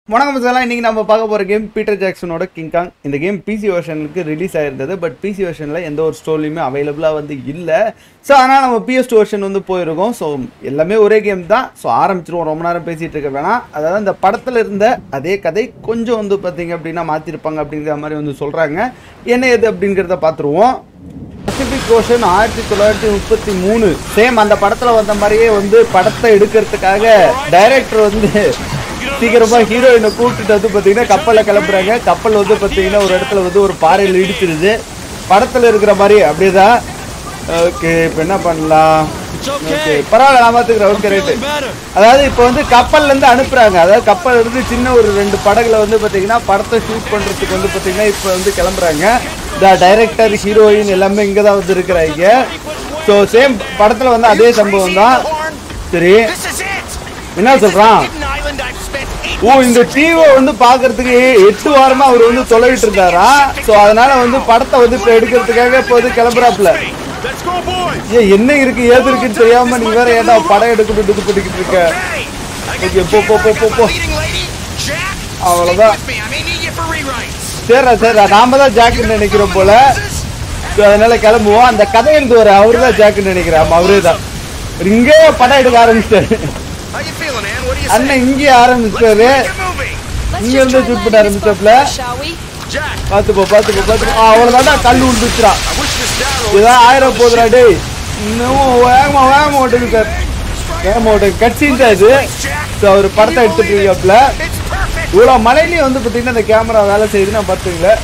வணக்கம் சார் இன்னைக்கு நம்ம பார்க்க போகிற கேம் பீட்டர் ஜாக்சனோட கிங் காங் இந்த கேம் பிசி வெர்ஷனுக்கு ரிலீஸ் ஆயிருந்தது பட் பிசி வெர்ஷனில் எந்த ஒரு ஸ்டோரியுமே அவைலபிளாக வந்து இல்லை ஸோ அதனால் நம்ம பிஎஸ் வெர்ஷன் வந்து போயிருக்கோம் ஸோ எல்லாமே ஒரே கேம் தான் ஸோ ஆரம்பிச்சிருவோம் ரொம்ப நேரம் பேசிகிட்டு இருக்க வேணாம் அதாவது அந்த படத்தில் இருந்த அதே கதை கொஞ்சம் வந்து பார்த்தீங்க அப்படின்னா மாற்றிருப்பாங்க அப்படிங்கிற மாதிரி வந்து சொல்கிறாங்க என்ன எது அப்படிங்கிறத பார்த்துருவோம் பசிபிக் ஓஷன் ஆயிரத்தி தொள்ளாயிரத்தி முப்பத்தி மூணு சேம் அந்த படத்துல வந்த மாதிரியே வந்து படத்தை எடுக்கிறதுக்காக டைரக்டர் வந்து சீக்கிரமா ஹீரோயினை கூப்பிட்டுட்டு வந்து பார்த்தீங்கன்னா கப்பலில் கிளம்புறாங்க கப்பல் வந்து பார்த்தீங்கன்னா ஒரு இடத்துல வந்து ஒரு பாறையில் இடிச்சிருது படத்துல இருக்கிற மாதிரி அப்படியே தான் ஓகே இப்போ என்ன பண்ணலாம் ஓகே பரவாயில்ல நான் பார்த்துக்கிறேன் ஓகே ரைட்டு அதாவது இப்போ வந்து கப்பல்ல இருந்து அனுப்புறாங்க அதாவது கப்பல் இருந்து சின்ன ஒரு ரெண்டு படகுல வந்து பாத்தீங்கன்னா படத்தை ஷூட் பண்றதுக்கு வந்து பாத்தீங்கன்னா இப்போ வந்து கிளம்புறாங்க இந்த டைரக்டர் ஹீரோயின் எல்லாமே இங்க தான் வந்து இருக்கிறாங்க ஸோ சேம் படத்துல வந்து அதே சம்பவம் தான் சரி This is it! என்ன சொல்றான் Hidden island I've spent eight ஓ இந்த தீவை வந்து பாக்குறதுக்கு எட்டு வாரமா அவர் வந்து தொலைவிட்டு இருந்தாரா ஸோ அதனால வந்து படத்தை வந்து இப்போ எடுக்கிறதுக்காக இப்போ வந்து கிளம்புறாப்புல Let's go, boys! ஏன் என்ன இருக்கு ஏது இருக்குன்னு தெரியாம நீ வேற ஏன்டா படம் எடுக்கணும் இது பண்ணிக்கிட்டு இருக்க Hey! I Okay, got போ, போ, போ, I போ, got போ. my leading lady, Jack. அவ்வளவுதான். Stick with me. I may need you for rewrites. சரிடா சரிடா நாம தான் ஜாக்குன்னு நினைக்கிறோம் போல So, அதனால கிளம்புவோம் அந்த கதை எழுந்து வர அவரு தான் ஜாக்குன்னு நினைக்கிறேன் ஆமா அவரே தான் இங்கே படம் எடுக்க ஆரம்பிச்சிட்டாரு How you feeling, Ann? What do you say? அண்ணன் இங்கே ஆரம்பிச்சாரு Let's make a movie. Let's இங்க just இருந்து try shoot landing பண்ண this boat ஆரம்பிச்சாப்ல. first, shall we? Jack, பாத்துப்போ பாத்துப்போ பாத்துப்போ அவ்வளவுதான்டா கல் விழுந்துச்சுடா I wish this Darrow இதான் ஆயிரம் போதுடா டேய் இன்னும் வேகமா வேகமா ஓட்டுங்க சார் வேகமா ஓட்டுங்க கட்சின் தான் இது ஸோ அவர் படத்தை எடுத்துட்டு இருக்காப்ல It's perfect. இவ்வளோ மலையிலையும் வந்து பார்த்தீங்கன்னா இந்த கேமரா வேலை செய்யுதுன்னா பார்த்துங்களேன்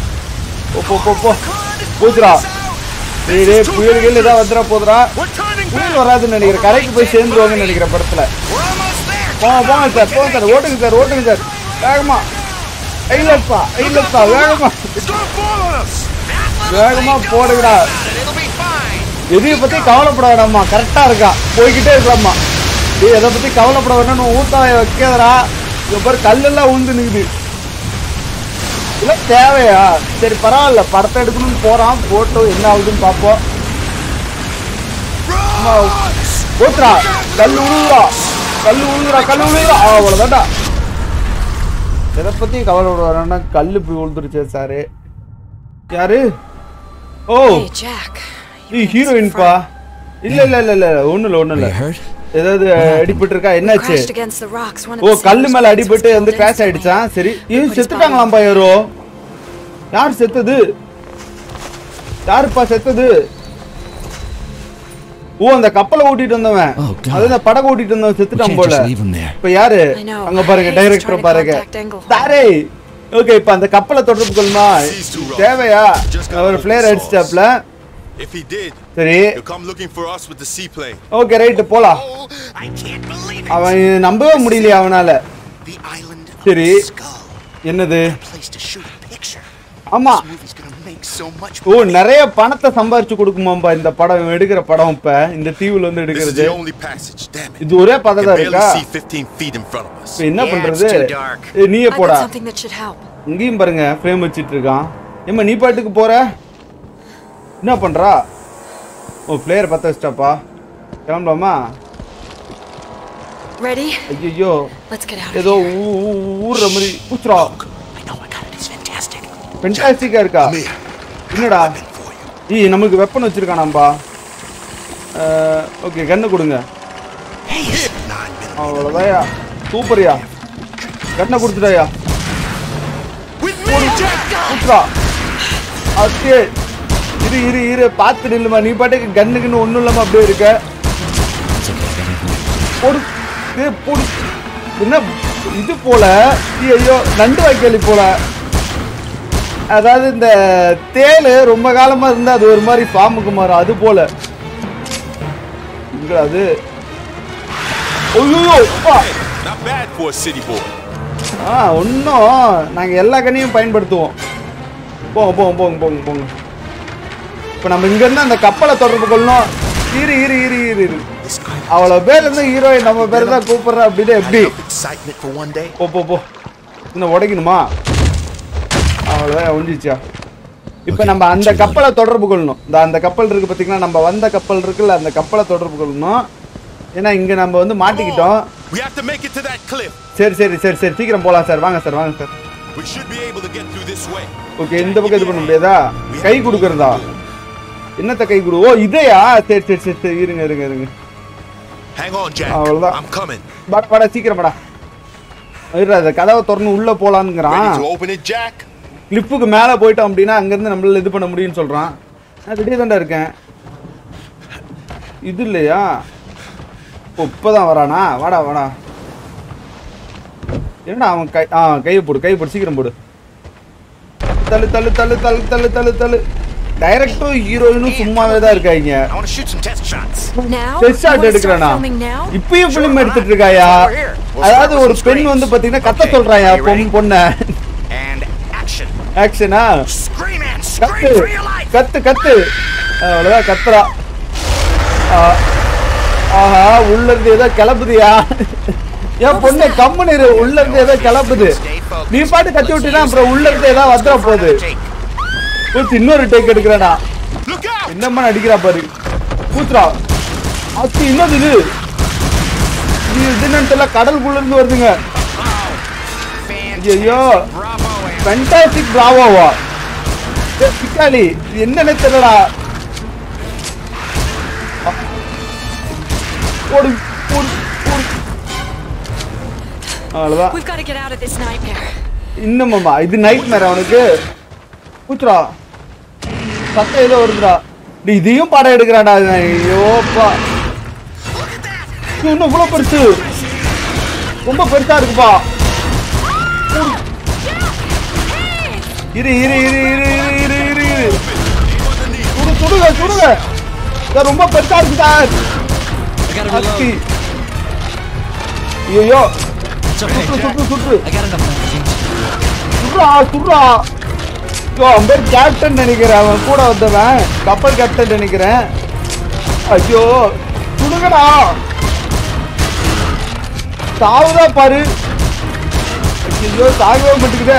போ போ போ போ போச்சுடா டேய் டேய் புயல்கள் ஏதாவது வந்துட போதுடா We're turning புயல் back. வராதுன்னு நினைக்கிறேன் கரைக்கு போய் சேர்ந்துருவாங்கன்னு நினைக்கிறேன் படத்துல We're almost there. போங்க போங்க சார் போங்க சார் ஓட்டுங்க சார் ஓட்டுங்க சார் வேகமா இல்லப்பா இல்லப்பா வேகமா It's gonna fall on us. வேகமா போடுங்கடா It'll be fine. எதையை பத்தி கவலைப்பட வேணாம்மா கரெக்டா இருக்கா போய்கிட்டே இருக்கலாம்மா டேய் எதை பத்தி கவலைப்பட வேணாம் ஊத்தாய வைக்காதடா இங்க பாரு கல்லெல்லாம் உந்து நிக்குது இதெல்லாம் தேவையா சரி பரவாயில்ல படத்தை எடுக்கணும்னு போறான் போட்டோ என்ன ஆகுதுன்னு பார்ப்போம் அம்மா, ஊத்துறா கல் உழுவுறா கல் உழுவுறா கல் உழுவுறா அவ்வளவுதான்டா எதை பத்தி கவலைப்பட வேணாம்னா கல்லு போய் விழுந்துருச்சு சாரு யாரு ஓ Hey, Jack. நீ ஹீரோயின்பா இல்ல இல்ல இல்ல இல்ல ஒண்ணு இல்ல ஒண்ணு இல்ல ஏதாவது அடிபட்டு இருக்கா என்னாச்சு Crashed against the rocks. One of O the கல்லு sailors மேல was அடிபட்டு வந்து killed கிராஷ் instantly. ஆயிடுச்சான் சரி இது Nobody's செத்துட்டாங்களாம்பா யாரோ யார் செத்தது யாருப்பா செத்தது ஓ அந்த கப்பலை ஓட்டிட்டு வந்தவன் Oh, God. அது அந்த படகு ஓட்டிட்டு வந்தவன் We செத்துட்டான் can't போல just leave him there. இப்ப யாரு I know. அங்க பாருங்க He's டைரக்டர் trying to பாருங்க contact Engelhorn. தாரே ஓகே இப்ப அந்த கப்பலை தொடர்பு கொள்ளுமா Seas too rough. தேவையா Just gotta அவர் hope பிளேயர் he அடிச்சிட்டாப்ல If he did, சரி he'll come looking for us with the seaplane. Okay right போலாம் Oh, I can't believe it. அவன் நம்பவே முடியலையா அவனால The island of சரி the skull. என்னது Place to shoot a picture. ஆமா This movie's gonna make so much ஓ நிறைய பணத்தை சம்பாரிச்சு கொடுக்குமாம்பா இந்த படம் இவன் எடுக்கிற படம் இப்ப இந்த தீவுல வந்து This is எடுக்கிறது the only passage. Damn it. இது ஒரே I பதம் can தான் barely இருக்கா see 15 feet in front of us. இப்ப என்ன Yeah, பண்றது it's too dark. ஏய், நீயே I போடா got something that should help. இங்கேயும் பாருங்க ஃப்ரேம் வச்சிட்டு இருக்கான் ஏம்மா நீ பாட்டுக்கு போற என்ன பண்றா ஓ பிளேயர் பத்த வச்சிட்டாப்பா கிளம்பலாமா Ready? ஐயோ Let's get out of ஏதோ here. ஊ- ஊ- ஊர்ற மாதிரி பூச்சுரா I know I got it. It's fantastic. ஃபென்டாஸ்டிக்கா இருக்கா என்னடா ஈ நமக்கு வெப்பன் வச்சிருக்கானாம்பா ஓகே கண்ணு கொடுங்க அவ்வளோதாயா சூப்பர்யா கண்ணை கொடுத்துட்டாயா கொடுத்துடா ஓகே இரு இரு இரு பார்த்து நில்லுமா நீ பாட்டுக்கு கண்ணுக்குன்னு ஒன்றும் இல்லாமல் அப்படியே இருக்க போடு ஏய், போடு என்ன இது போல ஈ, ஐயோ நண்டு வாய்க்காலி போல அதாவது இந்த தேள் ரொம்ப காலமா இருந்தா அது ஒரு மாதிரி பாம்புக்கு மாறும் அது போல இங்க அது ஐயோ அப்பா Not bad for a city boy. ஆ ஒன்றும் நாங்கள் எல்லா கண்ணையும் பயன்படுத்துவோம் போங்க போங்க போங்க போங்க போங்க இப்போ நம்ம இங்கேருந்து அந்த கப்பலை தொடர்பு கொள்ளணும் இரு இரு இரு இரு இரு This island. அவ்வளோ பேர் இருந்து ஹீரோயின் நம்ம பேர் தான் கூப்பிடுறா அப்படின்னு எப்படி Enough excitement for one day. போ போ போ இன்னும் உடைக்கணுமா அவ்வளோதான் ஒழிஞ்சிச்சா இப்போ நம்ம அந்த கப்பலை தொடர்பு கொள்ளணும் இந்த அந்த கப்பல் இருக்கு பார்த்தீங்களா நம்ம வந்த கப்பல் இருக்குல்ல அந்த கப்பலை தொடர்பு கொள்ளணும் ஏன்னா இங்கே நம்ம வந்து மாட்டிக்கிட்டோம் We have to make it to that cliff. சரி சரி சரி சரி சீக்கிரம் போலாம் சார் வாங்க சார் வாங்க sir We should be able to get through this way. Okay இந்த பக்கம் இது பண்ண முடியாதா கை கொடுக்கறதா என்னத்த கை கொடு ஓ இதையா சரி சரி சரி சரி இருங்க இருங்க இருங்க Hang on, Jack. அவ்வளவுதான். I'm coming. வாடா வாடா சீக்கிரம் வாடா இருடா அந்த கதவை திறந்து உள்ள போலான்ங்கிறான் Ready to open it, Jack? கிளிப்புக்கு மேலே போயிட்டோம் அப்படின்னா அங்கேருந்து நம்மளால இது பண்ண முடியும்னு சொல்கிறான் நான் ரெடியாக தான்டா இருக்கேன் இது இல்லையா ஓ இப்போதான் வரானா வாடா வாடா என்னடா அவன் கை ஆ கையை போடு கையை போடு சீக்கிரம் போடு தள்ளு தள்ளு தள்ளு தள்ளு தள்ளு தள்ளு தள்ளு டைரக்டரும் ஹீரோயினும் சும்மாவே தான் இருக்காங்க I want to shoot some test shots. Now? Test shot You wanna start எடுக்கிறேனா filming now? இப்பயும் ஃபிலிம் எடுத்துட்டு இருக்காயா அதாவது ஒரு பெண் வந்து பாத்தீங்கன்னா கத்த சொல்றாயா பொண்ணு பொண்ண And action. ஆக்ஷனா Scream and கத்து scream for your life. கத்து கத்து அவ்வளவுதான் கத்துறா ஆ, ஆஹா உள்ள இருந்து ஏதோ கிளப்புதியா ஏன் பொண்ணு கம்முன்னு இரு உள்ள இருந்து ஏதோ கிளப்புது நீ பாட்டு கத்தி விட்டுனா அப்புறம் உள்ள இருந்து ஏதோ வந்துட போகுது பூச்சி இன்னொரு டேக் எடுக்கிறேனா Look out! என்னம்மா நடிக்கிறா பாரு பூத்துறா அச்சு இன்னொரு இது இது என்னன்னு தெரியல கடலுக்குள்ள இருந்து வருதுங்க ஐயோ Bravo and ஃபென்டாஸ்டிக் பிராவோவா ஏய், பிக்காளி இது என்னன்னே தெரியலடா ஓடு ஓடு ஓடு அவ்வளோதான் We've got to get out of this nightmare. இன்னுமாம்மா இது நைட் மேர அவனுக்கு பூச்சுடா சத்தம் ஏதோ வருதுடா டேய், இதையும் படம் எடுக்கிறான்டா இவன். ஐயோப்பா இது இன்னும் இவ்வளோ பெருசு ரொம்ப பெருசா இருக்குப்பா இரு இரு இரு இரு இரு இரு இரு இரு சுடு சுடுங்க சுடுங்க சார் ரொம்ப பெருசா இருக்கு சார் அத்தி ஐயோ சுற்று சுற்று சுற்று சுட்றா சுட்றா ஐயோ அவன் பேர் கேப்டன் நினைக்கிறேன் அவன் கூட வந்தவன் கப்பல் கேப்டன் நினைக்கிறேன் ஐயோ சுடுங்கடா சாவுதா பாரு ஐயோ சாகவே மாட்டேங்குதே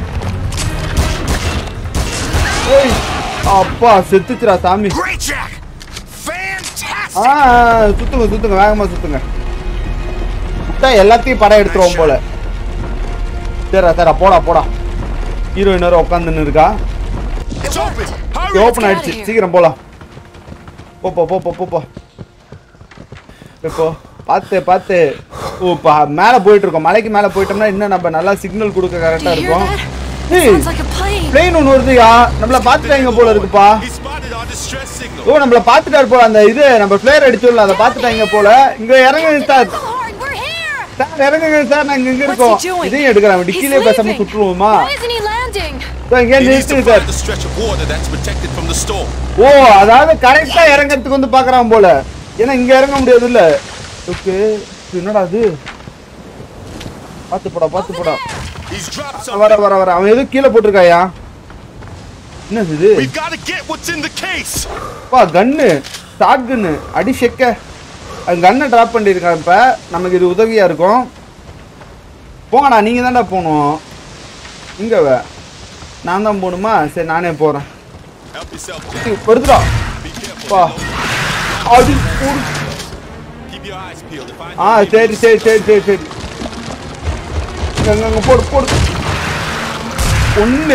ஏய் அப்பா செத்துச்சுடா சாமி Great, Jack! Fantastic! ஆ சுத்துங்க சுத்துங்க வேகமா சுத்துங்க சுத்தா எல்லாத்தையும் படம் எடுத்துருவோம் போல சரிடா சரிடா போடா போடா ஹீரோயின் வேற உட்காந்துன்னு இருக்கா It's open! Hurry! ஓப்பன் ஆயிடுச்சு சீக்கிரம் போலாம் போப்போ போப்போ போப்போ இப்போ பார்த்து பார்த்து ஓ இப்போ மேலே போயிட்டு இருக்கோம் மலைக்கு மேலே போயிட்டோம்னா இன்னும் நம்ம நல்லா சிக்னல் கொடுக்க Do கரெக்டாக you hear இருக்கும் that? ஏய் Sounds like a plane. Plane ஒன்று வருதுயா நம்மள பார்த்துட்டாங்க போல இருக்குப்பா He spotted our distress signal. ஓ நம்மள பார்த்துட்டாரு போல அந்த இது நம்ம பிளேயர் அடிச்சோம்ல அதை பார்த்துட்டாங்க போல இங்க இறங்குங்க sir Horn, we're here! Sir இறங்குங்க சார் நாங்க இங்க What's இருக்கோம் he doing? இதையும் எடுக்கலாம் He's டிக்கிலே பேசாம leaving. சுட்டுருவோமா Why isn't he landing? Sir இங்கே He needs to நிறுத்துங்க sir find the stretch of water that's protected from the storm. ஓ அதாவது கரெக்டா இறங்கறதுக்கு வந்து பாக்குறான் போல ஏன்னா இங்க இறங்க முடியாது இல்ல ஓகே என்னடா அது பாத்து போடா பாத்து போடா He's dropped வர something. வர வர அவன் எதுவும் கீழே போட்டிருக்காயா என்னது இது We've got to get what's in the case. பா கன்னு ஷார்ட் கன்னு அடி செக்க அது கன்னை ட்ராப் பண்ணியிருக்கான் இப்போ நமக்கு இது உதவியாக இருக்கும் போங்கண்ணா நீங்கள் தான்டா போகணும் இங்கே வே நான் தான் போகணுமா சரி நானே போகிறேன் Help yourself, Jack. வருதுடா Be careful. பா அடி போடு. Keep your eyes peeled. If I ஆ சரி சரி சரி சரி சரி இங்க, இங்க, இங்க போடு போடு ஒன்று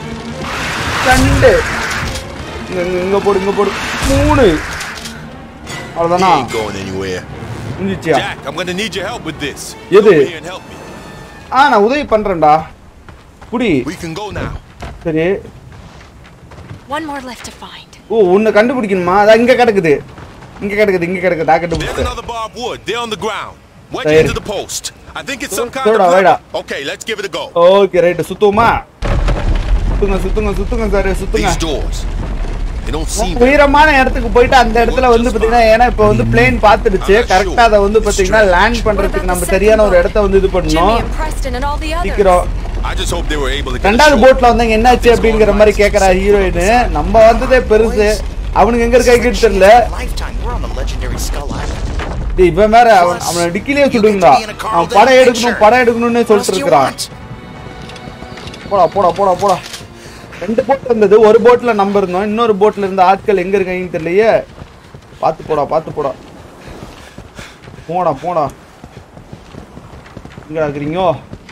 ரெண்டு இங்க இங்க, இங்க போடு இங்க போடு மூணு he அவ்வளோதானா ain't going anywhere. முடிஞ்சிச்சியா Jack, I'm gonna need your help with this. எது? Come here and help me. ஆ நான் உதவி பண்றேன்டா புடி We can go now. சரி One more left to find. ஓ உன்னை கண்டுபிடிக்கணுமா அதான் இங்க கிடக்குது இங்க கிடக்குது இங்க கிடக்குது நான் There's கண்டுபிடிச்சேன் another bar of wood. They're on the ground. Wedge Right. into the post. I think it's some kind Throw it of out, right rubber. out. Okay, let's give it a go. Okay right சுத்துவோமா சுத்துங்க சுத்துங்க சுத்துங்க sir சுத்துங்க These doors. They don't seem உயரமான இடத்துக்கு போயிட்டு அந்த இடத்துல வந்து பாத்தீங்கன்னா ஏன்னா இப்போ வந்து பிளேன் பார்த்துடுச்சு கரெக்டா அதை வந்து பாத்தீங்கன்னா லேண்ட் பண்றதுக்கு நம்ம சரியான ஒரு இடத்த வந்து இது Jimmy பண்ணணும் and Preston and all the others. நிக்கிறோம் I just hope they were able to get ரெண்டாவது ashore. போட்ல வந்தாங்க என்னாச்சு அப்படிங்கிற மாதிரி கேக்குறா ஹீரோயின் நம்ம வந்ததே பெருசு அவனுக்கு எங்க இருக்கா கிட்ட தெரியல Lifetime, we're on the legendary Skull Island. டேய், இவன் வேற அவன் அவனை டிக்கிலே சுடுங்கடா அவன் படம் எடுக்கணும் படம் எடுக்கணும்னு What சொல்லிட்டு else do you இருக்கிறான் want? போடா போடா போடா போடா ரெண்டு போட் இருந்தது ஒரு போட்ல நம்ம இருந்தோம் இன்னொரு போட்ல இருந்த ஆட்கள் எங்க இருக்காங்கன்னு தெரியலையே பார்த்து போடா பார்த்து போடா போடா போடா இங்க ஆக்குறீங்கோ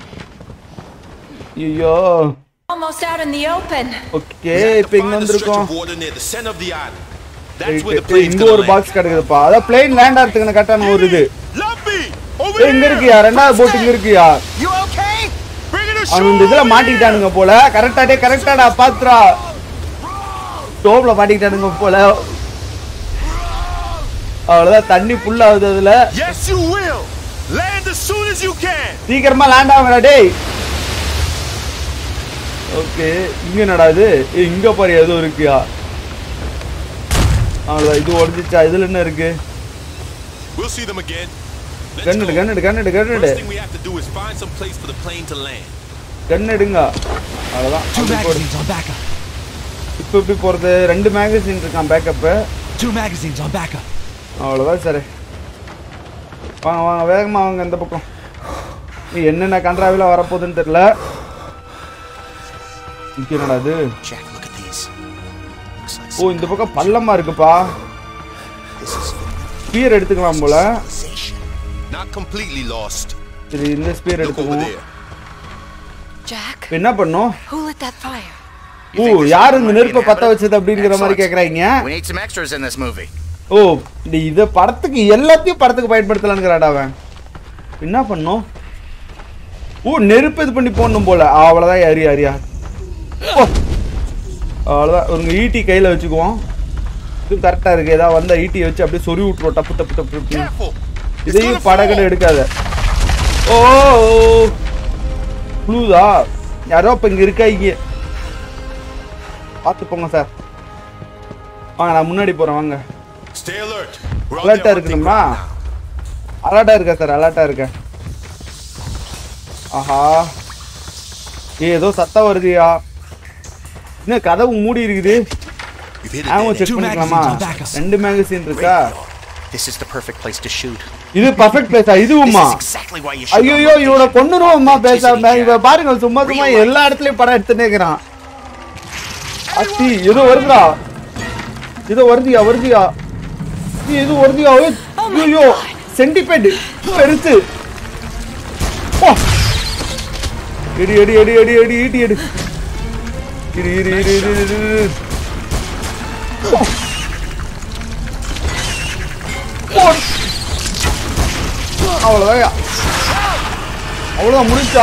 ஐயோ Almost out in the open. Okay We have இப்போ to இங்க find a stretch வந்திருக்கோம் of water near the center of the island. That's where the Right, plane's இங்க gonna ஒரு land. பாக்ஸ் கிடக்குதுப்பா அதான் பிளேன் லேண்ட் ஆகிறதுக்கு கரெக்டான ஒரு இது Lumpy! Over ஏய், இங்க here! இருக்குயா ரெண்டாவது போட் இங்க இருக்குயா You okay? Bring it அவன் இந்த இதுல ashore! மாட்டிக்கிட்டானுங்க போல கரெக்டாடே கரெக்டாடா பாத்துறா ஸ்டோவ்ல மாட்டிக்கிட்டானுங்க போல அவ்வளவுதான் தண்ணி ஃபுல் ஆகுது அதுல Yes, you will! Land as soon as you can! சீக்கிரமா லேண்ட் ஆகுங்கடா டேய் ஓகே இங்க என்னடா இது ஏய், இங்க பாரு ஏதோ இருக்குயா அவ்வளவுதான் இது உடஞ்சிச்சா இதுல என்ன இருக்கு We'll see them again. Let's கண்ணுடு go. கண்ணுடு கண்ணுடு கண்ணுடு First thing we have to do is find some place for the plane to land. கண்ணுடுங்க அவ்வளவுதான் Two அப்படி போடு. magazines on backup. இப்போ எப்படி போறது ரெண்டு மேகசின் இருக்கான் backup Two magazines on backup. அவ்வளோதான் சரி வாங்க வாங்க வேகமாக வாங்க இந்த பக்கம் நீ என்னென்ன கன்றாவில வரப்போகுதுன்னு தெரியல இங்க என்னடா இது Jack, look at these. Looks like ஓ இந்த பக்கம் பள்ளமா இருக்குப்பா this is ஸ்பியர் எடுத்துக்கலாம் போல civilization. Not completely lost. சரி இந்த ஸ்பியர் Look over எடுத்துக்குவோம் there. Jack, இப்ப என்ன பண்ணும் who lit that fire? ஓ யார் இந்த நெருப்பை பத்த வச்சது அப்படிங்கிற மாதிரி Excellent. கேக்குறாங்க We need some extras in this movie. ஓ இந்த இத படத்துக்கு எல்லாத்தையும் படத்துக்கு பயன்படுத்தலாம்ங்கிறாடா அவன் என்ன பண்ணும் ஓ நெருப்பு இது பண்ணி போடணும் போல அவ்வளோதான் அரி அரியா ஓ அவ்வளோதான் ஒரு ஈட்டி கையில் வச்சுக்குவோம் இது கரெக்டாக இருக்கு ஏதாவது வந்தா ஈட்டியை வச்சு அப்படியே சொறி விட்டுருவோம் டப்பு டப்பு டப்பு டப்பு Careful! It's இதையும் gonna படகட fall. எடுக்காத ஓ ப்ளூதா யாரோ இப்போ இங்கே இருக்கா இங்கே பார்த்து போங்க சார் வாங்க நான் முன்னாடி போகிறேன் வாங்க Stay alert. We're on அலர்ட்டாக there hunting இருக்கணுமா right now. அலர்ட்டாக இருக்கா சார் அலர்ட்டாக இருக்கேன் ஆஹா ஏ ஏதோ சத்தம் வருதுயா என்ன கதவு மூடி இருக்குது We've hit a ஆமாம் dead end. செக் Two பண்ணிக்கலாமா magazines on backup. ரெண்டு மேகசின் இருக்கா This is the perfect place to shoot. இது பர்ஃபெக்ட் பிளேஸா This இதுவுமா is exactly why you shoot. on ஐயோ இவனை location. கொண்டுருவோம்மா பேசாம Electricity, இவ Jack. பாருங்க சும்மா சும்மா Real life. எல்லா இடத்துலயும் படம் எடுத்துனே இருக்கிறான் அத்தி ஏதோ வருதுடா ஏதோ வருதியா வருதியா நீ ஏதோ வருதியா ஐயோ சென்டிபெட் பெருசு ஓ! எடி எடி எடி எடி எடி ஈட்டி எடு இரு இரு இரு இரு இரு இரு ஓ! ஓ! அவ்வளோதான் அவ்வளோதான் முடிஞ்சா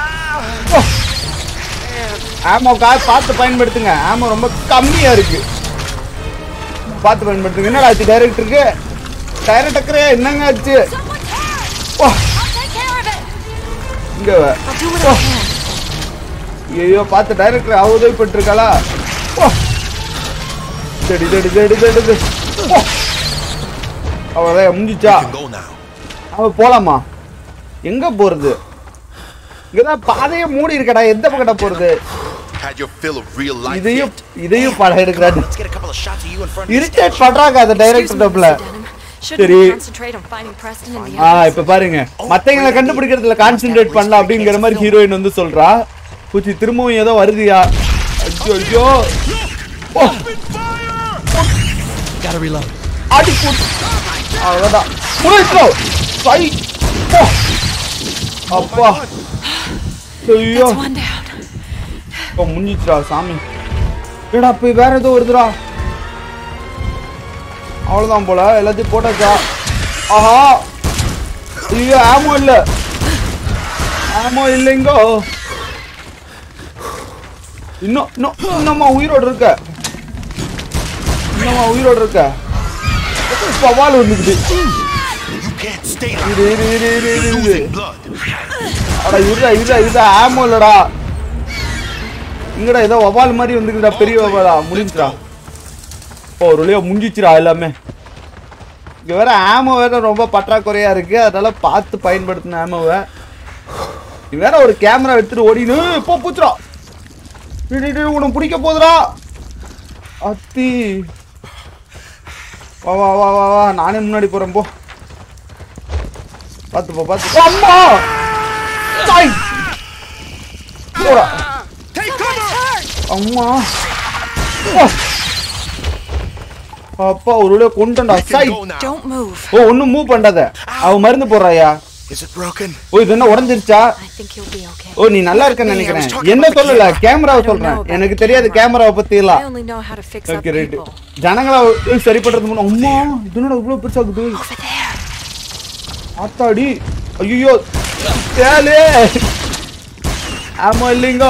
ஆமோ கா பார்த்து பயன்படுத்துங்க ஆமோ ரொம்ப கம்மியா இருக்கு பார்த்து பயன்படுத்துங்க என்னடா ஆச்சு டைரக்டருக்கு டைரக்டரு என்னங்க ஆச்சு Someone's hair! O I'll take care of it! இங்க வா. I'll do what I can. ஐயோ பார்த்து டைரக்டர் அவதவிப்பட்டிருக்காளா ஓ தடி தடி தடி தடி தடி. ஓ அவ்வளோதான் முடிஞ்சிச்சா We can go now. அவ போலாமா எங்க போறது இங்கதான் பாதையே மூடி இருக்கடா எந்த பக்கடா போறது Had your fill of real life இதையும் yet? இதையும் படம் எடுக்கிறாரு Let's get a couple of shots of you in front of the irritate பண்றாங்க அந்த Excuse டைரக்டர் me, டப்ல Mr. Denham. Shouldn't சரி. we concentrate on finding Preston and the ah others? இப்ப பாருங்க மத்தவங்களை கண்டுபிடிக்கிறதுல கான்சென்ட்ரேட் பண்ணலாம் அப்படிங்கிற மாதிரி ஹீரோயின் வந்து சொல்றா பூச்சி திரும்பவும் ஏதோ வருதுயா ஐயோ ஐயோ ஓ Open fire! Gotta reload. அடி போட்டு அவ்வளவுதான் முடிச்சிட்டோம் சை ஓ அப்பா ஐயோ That's one down. இப்போ முடிஞ்சிச்சுடா சாமி ஏடா போய் வேற ஏதோ வருதுடா அவ்வளோதான் போல எல்லாத்தையும் போட்டாச்சா ஆஹா ஐயோ ஆமோ இல்ல ஆமோ இல்லைங்கோ இன்னும் இன்னும் இன்னும்மா உயிரோடு இருக்க இன்னும்மா உயிரோடு இருக்க சவால் வந்துக்குது You can't stay like இரு இரு இரு இரு இரு You're இரு losing blood. அட இருடா இருடா இருடா ஆமோ இல்லடா இங்கடா ஏதோ வவால் மாதிரி வந்துக்குதுடா பெரிய வவாலா முடிஞ்சுடா ஓ ஒரு வழியா முடிஞ்சிச்சுடா எல்லாமே இங்க வேற ஆமோ வேற ரொம்ப பற்றாக்குறையா இருக்கு அதனால பார்த்து பயன்படுத்தின ஆமோவை நீ வேற ஒரு கேமரா எடுத்துட்டு ஓடினு போ பூச்சுடா டேய், டேய், டேய், உனக்கு பிடிக்க போதுடா அத்தி வா வா வா வா வா நானே முன்னாடி போறேன் போ பார்த்து போ பார்த்து போ. அம்மா தாய் போடா Take cover! அம்மா ஓ. அப்பா ஒரு வழியா கொண்டுடா We can Sai go now. Don't move. ஓ ஒன்றும் மூவ் பண்ணாத அவ மருந்து போடுறாயா Is it broken? ஓ இது என்ன உடஞ்சிருச்சா I think you'll be okay. ஓ நீ நல்லா இருக்கன்னு நினைக்கிறேன் என்ன சொல்லல கேமராவை சொல்றேன் எனக்கு தெரியாது கேமராவை பத்தி I எல்லாம் only know how to fix up okay right people. ஜனங்களா சரி பண்றது முன்ன அம்மா இது என்னடா இவ்வளவு பெருசாகுது Over there. ஆத்தாடி ஐயோ தேலே ஆமா இல்லைங்க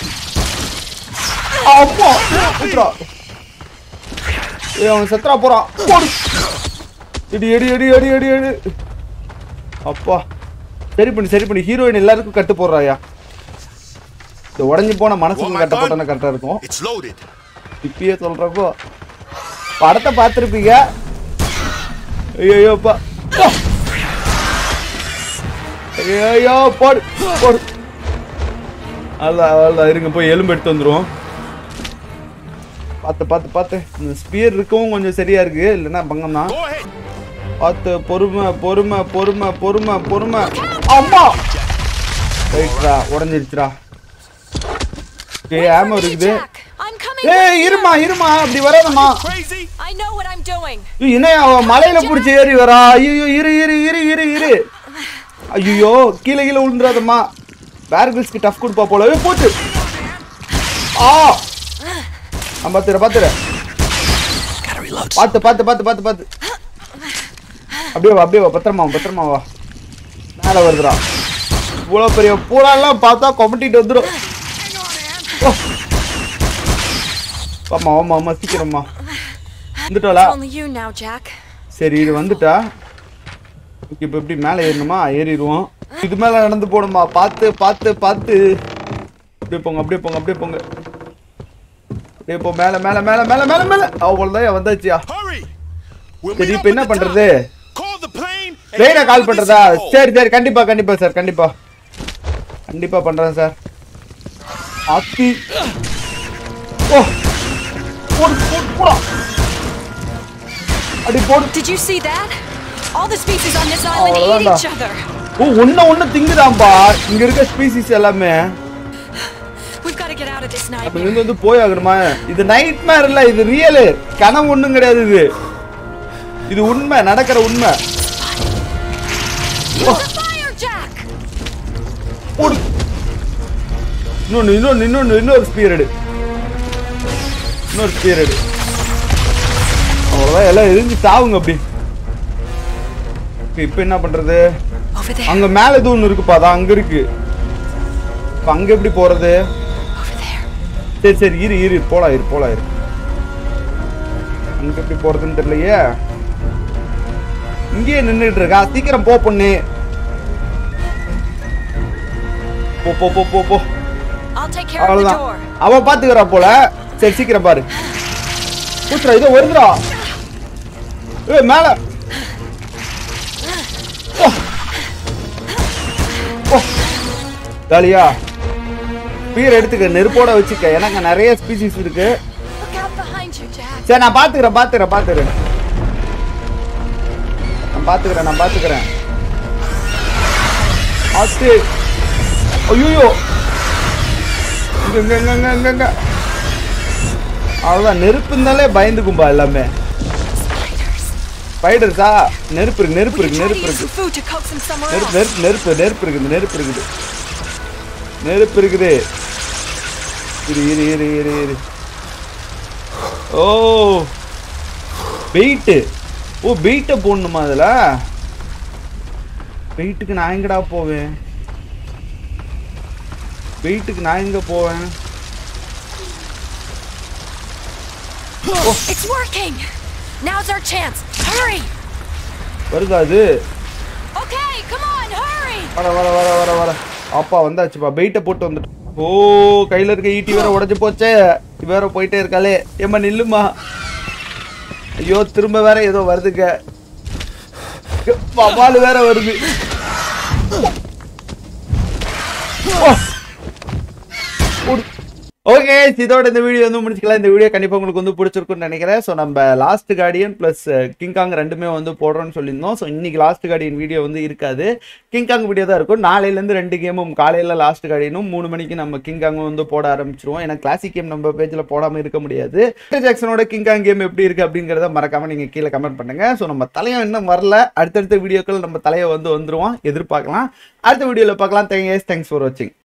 அம்மா உத்ரா ஏய் அவன் செத்துறா போறான் போடு எடி எடி எடி எடி எடி எடி அப்பா சரி பண்ணி சரி பண்ணி ஹீரோயின் எல்லாருக்கும் கட்டு போடுறாயா இந்த உடஞ்சி போன மனசுக்கு கட்ட போட்டோன்னா கரெக்டா இருக்கும் It's loaded. இப்பயே சொல்றப்போ படத்தை பார்த்துருப்பீங்க ஐயோப்பா ஐயோ போடு போடு அதான் அவ்வளோதான் இருங்க போய் எலும்பு எடுத்து வந்துருவோம் பார்த்து பார்த்து பார்த்து இந்த ஸ்பியர் இருக்கவும் கொஞ்சம் சரியா இருக்கு இல்லைன்னா பங்கம் தான் Go ahead. பார்த்து பொறுமை பொறுமை பொறுமை பொறுமை பொறுமை அம்மா ரைட்ரா உடஞ்சிருச்சுடா ஓகே ஆமோ இருக்குது Jack, I'm coming. ஏய் with you. இருமா இருமா அப்படி வராதம்மா Crazy? I know what I'm doing. ஏய், என்ன அவன் மலையில புடிச்சு ஏறி வரா ஐயோ இரு இரு இரு இரு இரு ஐயோ கீழே கீழே விழுந்துடாதம்மா பேர்கிள்ஸ்க்கு டஃப் கொடுப்பா போல ஏய், போச்சு ஆ நான் பாத்துறேன் பாத்துறேன் Gotta reload. பார்த்து பார்த்து பார்த்து பார்த்து பார்த்து அப்படியே வா அப்படியே வா பத்திரமா வா, பத்திரமா வா மேலே வருதுடா இவ்வளோ பெரிய பூராலாம் பார்த்தா கொமட்டிட்டு வந்துடும் ஆமா ஆமா ஆமா சீக்கிரமா வந்துட்டாளா It's only you now, Jack. சரி இது வந்துட்டா ஓகே இப்போ எப்படி மேலே ஏறணுமா ஏறிடுவோம் இது மேலே நடந்து போகணுமா பார்த்து பார்த்து பார்த்து அப்படியே போங்க அப்படியே போங்க அப்படியே போங்க அப்படியே போ மேலே மேலே மேலே மேலே மேலே மேலே அவ்வளோதான் வந்தாச்சியா Hurry! We'll சரி meet இப்போ up என்ன at the top. பண்றது Call the plane. and ட்ரெயினை get call out of this பண்றதா hole. சரி சரி கண்டிப்பா கண்டிப்பா சார் கண்டிப்பா கண்டிப்பா பண்றேன் சார் அத்தி ஓ போடு போடு போடா அடி போடு Did you see that? All the species on this island ate அவ்வளவுதான்டா. each other. ஓ ஒண்ணு ஒண்ணு திங்குதாம்பா இங்க இருக்க ஸ்பீசிஸ் எல்லாமே We've got to get out of this அப்ப nightmare. இங்க வந்து போய் ஆகணுமா இது நைட் மேர் இல்ல இது ரியல் கனவு ஒண்ணும் கிடையாது இது இது உண்மை நடக்கிற உண்மை The fire, Jack! போடு இன்னொன்னு இன்னொன்னு இன்னொன்னு இன்னொரு ஸ்பீரடு இன்னொரு ஸ்பீரடு அவ்வளோதான் எல்லாம் எரிஞ்சு சாவுங்க அப்படி இப்போ என்ன பண்றது Over there. அங்க மேல எதுவும் ஒன்று இருக்குப்பா அதான் அங்க இருக்கு இப்போ அங்க எப்படி போறது Over there. சரி சரி இரு இரு போலாம் இரு போலாம் இரு அங்க எப்படி போறதுன்னு தெரியலையே இங்கேயே நின்றுட்டு இருக்கா சீக்கிரம் போ பொண்ணு போ போ போ போ போ I'll take care of the அவ்வளவுதான் door. அவ பாத்துக்கிறா போல சரி சீக்கிரம் பாரு கூத்துறா இதோ வருதுடா ஏ மேல ஓ. ஓ. ஜாலியா பீர் எடுத்துக்க நெருப்போட வச்சுக்க எனக்கு நிறைய ஸ்பீசிஸ் இருக்கு Look out behind you, Jack. சரி நான் பாத்துக்கிறேன் பாத்துக்கிறேன் பாத்துக்கிறேன் நான் பாத்துக்கிறேன் நான் பாத்துக்கிறேன் ஆத்து ஐயோ இங்க இங்க இங்க இங்க இங்க இங்க அவ்வளோதான் நெருப்பு இருந்தாலே பயந்துக்கும்பா எல்லாமே Spiders. ஸ்பைடர்ஸா நெருப்பு இருக்கு நெருப்பு We can இருக்கு try to நெருப்பு use இருக்கு some food to coax them somewhere நெருப்பு else. நெருப்பு நெருப்பு நெருப்பு இருக்குது நெருப்பு இருக்குது நெருப்பு இருக்குது இரு இரு இரு இரு இரு ஓ வெயிட்டு ஓ வெயிட்டை போடணுமா அதில் வெயிட்டுக்கு நான் எங்கடா போவேன் வெயிட்டுக்கு நான் எங்க போவேன் It's working. Now's our chance. Hurry. வருதா அது Okay, come on, hurry. வர வர வர வர வர அப்பா வந்தாச்சுப்பா வெயிட்டை போட்டு வந்துட்டு ஓ கையில இருக்க ஈட்டி வேற உடைஞ்சு போச்சே இவ வேற போயிட்டே இருக்காளே ஏம்மா நில்லுமா ஐயோ திரும்ப வேற ஏதோ வருதுங்க வவாலு வேற வருது ஓ. ஓடு. ஓகே இதோட இந்த வீடியோ வந்து முடிச்சுக்கலாம் இந்த வீடியோ கண்டிப்பாக உங்களுக்கு வந்து பிடிச்சிருக்கும்னு நினைக்கிறேன் ஸோ நம்ம லாஸ்ட் கார்டியன் ப்ளஸ் கிங்காங் ரெண்டுமே வந்து போடுறோம்னு சொல்லியிருந்தோம் ஸோ இன்னைக்கு லாஸ்ட் கார்டியன் வீடியோ வந்து இருக்காது கிங்காங் வீடியோ தான் இருக்கும் நாளையிலேருந்து ரெண்டு கேமும் காலையில் லாஸ்ட் கார்டியனும் மூணு மணிக்கு நம்ம கிங்காங்கும் வந்து போட ஆரம்பிச்சிருவோம் ஏன்னா கிளாசிக் கேம் நம்ம பேஜில் போடாமல் இருக்க முடியாது பீட்டர் ஜாக்சனோட கிங்காங் கேம் எப்படி இருக்குது அப்படிங்கிறத மறக்காம நீங்கள் கீழே கமெண்ட் பண்ணுங்க ஸோ நம்ம தலையம் இன்னும் வரல அடுத்தடுத்த வீடியோக்கள் நம்ம தலையை வந்து வந்துருவோம் எதிர்பார்க்கலாம் அடுத்த வீடியோவில் பார்க்கலாம் தேங்க்ஸ் தேங்க்ஸ் ஃபார் வாட்சிங்